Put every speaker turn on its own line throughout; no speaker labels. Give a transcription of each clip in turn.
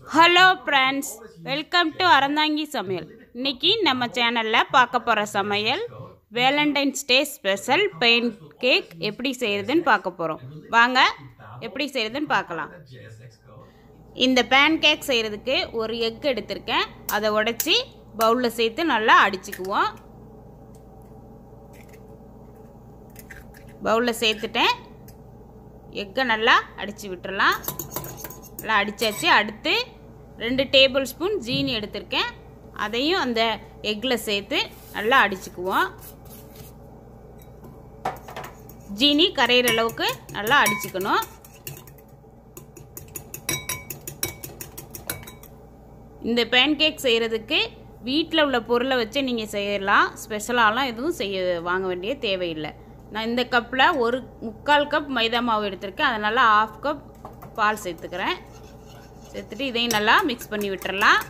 hello friends welcome to Aranthangi சமையல் இன்னைக்கு நம்ம சேனலில் பார்க்க போகிற சமையல் Valentine's Day special pancake எப்படி செய்கிறதுன்னு பார்க்க போகிறோம் வாங்க எப்படி செய்கிறதுன்னு பார்க்கலாம் இந்த பேன் கேக் செய்கிறதுக்கு ஒரு எக் எடுத்திருக்கேன் அதை உடைச்சி பவுலில் சேர்த்து நல்லா அடிச்சுக்குவோம் பவுலில் சேர்த்துட்டேன் எக்கை நல்லா அடித்து விட்டுறலாம் நல்லா அடித்தாச்சு அடுத்து ரெண்டு டேபிள் ஸ்பூன் ஜீனி எடுத்திருக்கேன் அதையும் அந்த எக்கில் சேர்த்து நல்லா அடிச்சுக்குவோம் ஜீனி கரையிற அளவுக்கு நல்லா அடிச்சுக்கணும் இந்த பேன்கேக் செய்கிறதுக்கு வீட்டில் உள்ள பொருளை வச்சு நீங்கள் செய்யலாம் ஸ்பெஷலாலாம் எதுவும் செய்ய வாங்க வேண்டிய தேவையில்லை நான் இந்த கப்பில் ஒரு முக்கால் கப் மைதா மாவு எடுத்திருக்கேன் அதனால் ஆஃப் கப் பால் சேர்த்துக்கிறேன் சேர்த்துட்டு இதையும் நல்லா மிக்ஸ் பண்ணி விட்டுறலாம்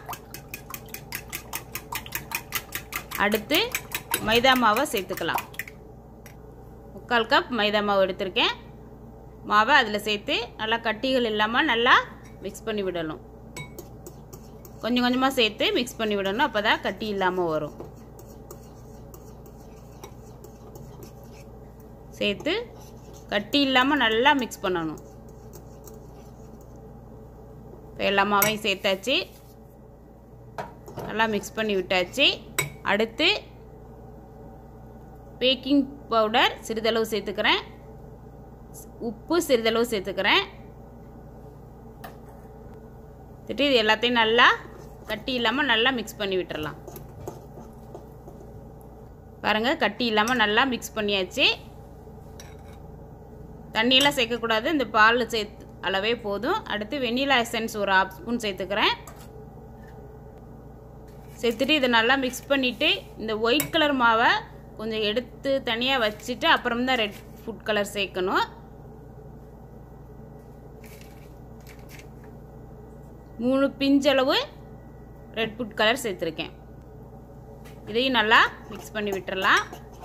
அடுத்து மைதா மாவை சேர்த்துக்கலாம் முக்கால் கப் மைதா மாவு எடுத்திருக்கேன் மாவை அதில் சேர்த்து நல்லா கட்டிகள் இல்லாமல் நல்லா மிக்ஸ் பண்ணி விடணும் கொஞ்சம் கொஞ்சமாக சேர்த்து மிக்ஸ் பண்ணி விடணும் அப்போ தான் கட்டி இல்லாமல் வரும் சேர்த்து கட்டி இல்லாமல் நல்லா மிக்ஸ் பண்ணணும் இப்போ எல்லா மாவையும் சேர்த்தாச்சு நல்லா மிக்ஸ் பண்ணி விட்டாச்சு அடுத்து பேக்கிங் பவுடர் சிறிதளவு சேர்த்துக்கிறேன் உப்பு சிறிதளவு சேர்த்துக்கிறேன் திட்டு இது எல்லாத்தையும் நல்லா கட்டி இல்லாமல் நல்லா மிக்ஸ் பண்ணி விட்டுறலாம் பாருங்கள் கட்டி இல்லாமல் நல்லா மிக்ஸ் பண்ணியாச்சு தண்ணியெல்லாம் சேர்க்கக்கூடாது இந்த பால் சேர்த்து அளவே போதும் அடுத்து வெண்ணிலா எசன்ஸ் ஒரு ஆஃப் ஸ்பூன் சேர்த்துக்கிறேன் சேர்த்துட்டு இதை நல்லா மிக்ஸ் பண்ணிவிட்டு இந்த ஒயிட் கலர் மாவை கொஞ்சம் எடுத்து தனியாக வச்சுட்டு அப்புறம் தான் ரெட் ஃபுட் கலர் சேர்க்கணும் மூணு பிஞ்சளவு ரெட் ஃபுட் கலர் சேர்த்துருக்கேன் இதையும் நல்லா மிக்ஸ் பண்ணி விட்டுறலாம்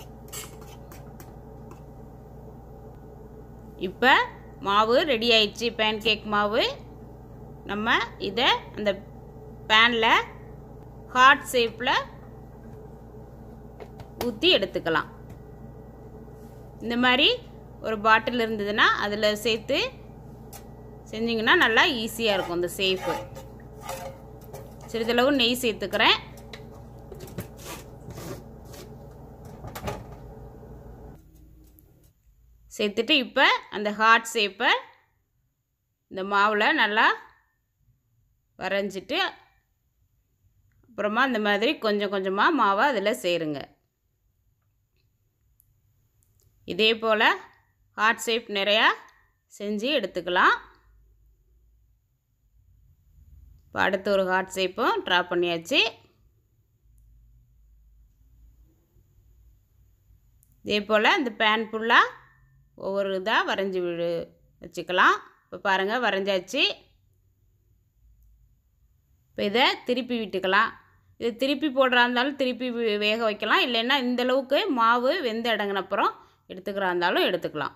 இப்போ மாவு ரெடி ஆயிடுச்சு பேன் கேக் மாவு நம்ம இதை அந்த பேனில் ஹார்ட் ஷேப்பில் ஊற்றி எடுத்துக்கலாம் இந்த மாதிரி ஒரு பாட்டில் இருந்ததுன்னா அதில் சேர்த்து செஞ்சிங்கன்னா நல்லா ஈஸியாக இருக்கும் இந்த சேஃபு சிறிதளவு நெய் சேர்த்துக்கிறேன் சேர்த்துட்டு இப்போ அந்த ஹார்ட் ஷேப்பை இந்த மாவில் நல்லா வரைஞ்சிட்டு அப்புறமா இந்த மாதிரி கொஞ்சம் கொஞ்சமாக மாவை அதில் சேருங்க இதே போல் ஹார்ட் ஷேப் நிறையா செஞ்சு எடுத்துக்கலாம் இப்போ அடுத்து ஒரு ஹார்ட் ஷேப்பும் ட்ரா பண்ணியாச்சு இதே போல் இந்த பேன் ஃபுல்லாக ஒவ்வொரு இதாக வரைஞ்சி விடு வச்சுக்கலாம் இப்போ பாருங்கள் வரைஞ்சாச்சு இப்போ இதை திருப்பி விட்டுக்கலாம் இது திருப்பி போடுறா இருந்தாலும் திருப்பி வேக வைக்கலாம் இல்லைன்னா இந்தளவுக்கு மாவு வெந்து அடங்கினப்புறம் எடுத்துக்கிறா இருந்தாலும் எடுத்துக்கலாம்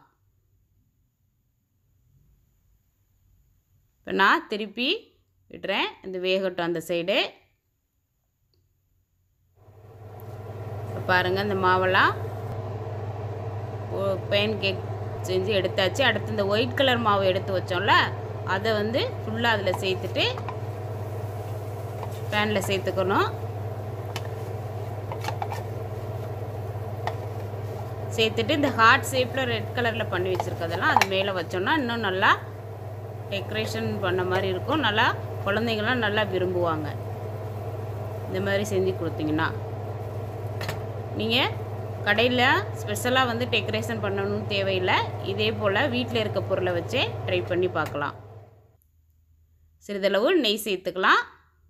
இப்போ நான் திருப்பி விட்டுறேன் இந்த வேகட்டும் அந்த சைடு இப்போ பாருங்கள் இந்த மாவெல்லாம் பேன் கேக் செஞ்சு எடுத்தாச்சு அடுத்து இந்த ஒயிட் கலர் மாவு எடுத்து வச்சோம்ல அதை வந்து ஃபுல்லாக அதில் சேர்த்துட்டு பேனில் சேர்த்துக்கணும் சேர்த்துட்டு இந்த ஹார்ட் ஷேப்பில் ரெட் கலரில் பண்ணி வச்சுருக்கதெல்லாம் அது மேலே வச்சோம்னா இன்னும் நல்லா டெக்கரேஷன் பண்ண மாதிரி இருக்கும் நல்லா குழந்தைங்களாம் நல்லா விரும்புவாங்க இந்த மாதிரி செஞ்சு கொடுத்தீங்கன்னா நீங்கள் கடையில் ஸ்பெஷலாக வந்து டெக்கரேஷன் பண்ணணும்னு தேவையில்லை இதே போல் வீட்டில் இருக்க பொருளை வச்சே ட்ரை பண்ணி பார்க்கலாம் சிறிதளவு நெய் சேர்த்துக்கலாம்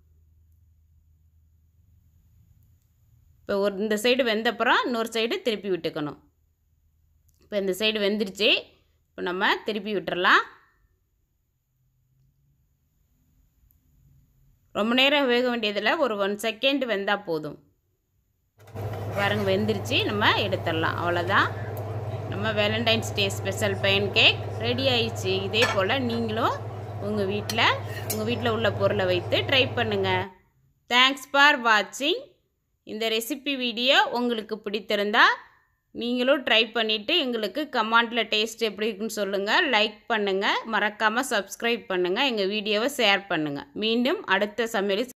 இப்போ ஒரு இந்த சைடு வெந்தப்புறம் இன்னொரு சைடு திருப்பி விட்டுக்கணும் இப்போ இந்த சைடு வெந்துருச்சு இப்போ நம்ம திருப்பி விட்டுறலாம் ரொம்ப நேரம் வேக வேண்டியதில் ஒரு ஒன் செகண்ட் வெந்தால் போதும் பாருங்க வெந்துருச்சு நம்ம எடுத்துடலாம் அவ்வளோதான் நம்ம Valentine's Day special pancake ready ஆயிடுச்சு இதே போல் நீங்களும் உங்கள் வீட்டில் உங்கள் வீட்டில் உள்ள பொருளை வைத்து ட்ரை பண்ணுங்கள் தேங்க்ஸ் ஃபார் வாட்சிங் இந்த ரெசிபி வீடியோ உங்களுக்கு பிடித்திருந்தா நீங்களும் ட்ரை பண்ணிவிட்டு எங்களுக்கு கமெண்டில் டேஸ்ட் எப்படி இருக்குன்னு சொல்லுங்கள் லைக் பண்ணுங்கள் மறக்காமல் சப்ஸ்கிரைப் பண்ணுங்கள் எங்கள் வீடியோவை ஷேர் பண்ணுங்கள் மீண்டும் அடுத்த சமையல்